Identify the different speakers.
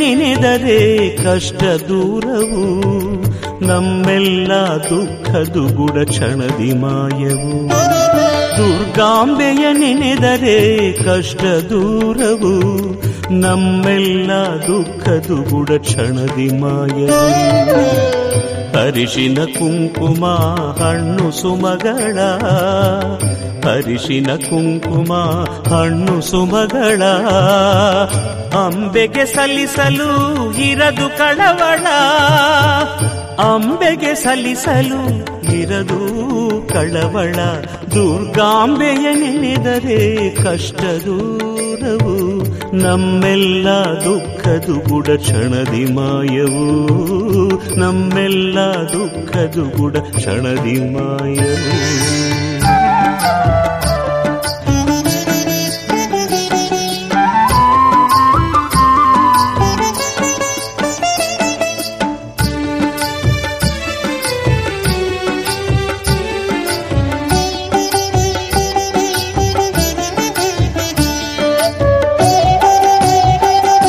Speaker 1: ನೆನೆದರೆ ಕಷ್ಟ ದೂರವು ನಮ್ಮೆಲ್ಲ ದುಃಖದು ಗುಡ ಕ್ಷಣದಿ ಮಾಯವು ದುರ್ಗಾಂಬೆಯ ನೆನೆದರೆ ಕಷ್ಟ ದೂರವು ನಮ್ಮೆಲ್ಲ ದುಃಖದು ಗುಡ ಕ್ಷಣದಿ ಮಾಯವು ಅರಿಶಿನ ಕುಂಕುಮ ಹಣ್ಣು ಸುಮಗಳ ಅರಿಶಿನ ಕುಂಕುಮ ಹಣ್ಣು ಸುಮಗಳ ಅಂಬೆಗೆ ಸಲ್ಲಿಸಲು ಇರದು ಕಳವಳ ಅಂಬೆಗೆ ಸಲ್ಲಿಸಲು ಇರದು ಕಳವಳ ದುರ್ಗಾಂಬೆಯ ನೆನೆದರೆ ಕಷ್ಟ ದೂರವು ನಮ್ಮೆಲ್ಲ ದುಃಖದು ಗುಡ ಕ್ಷಣದಿ ಮಾಯವು ನಮ್ಮೆಲ್ಲ ದುಃಖದು ಗುಡ ಕ್ಷಣದಿ ಮಾಯವು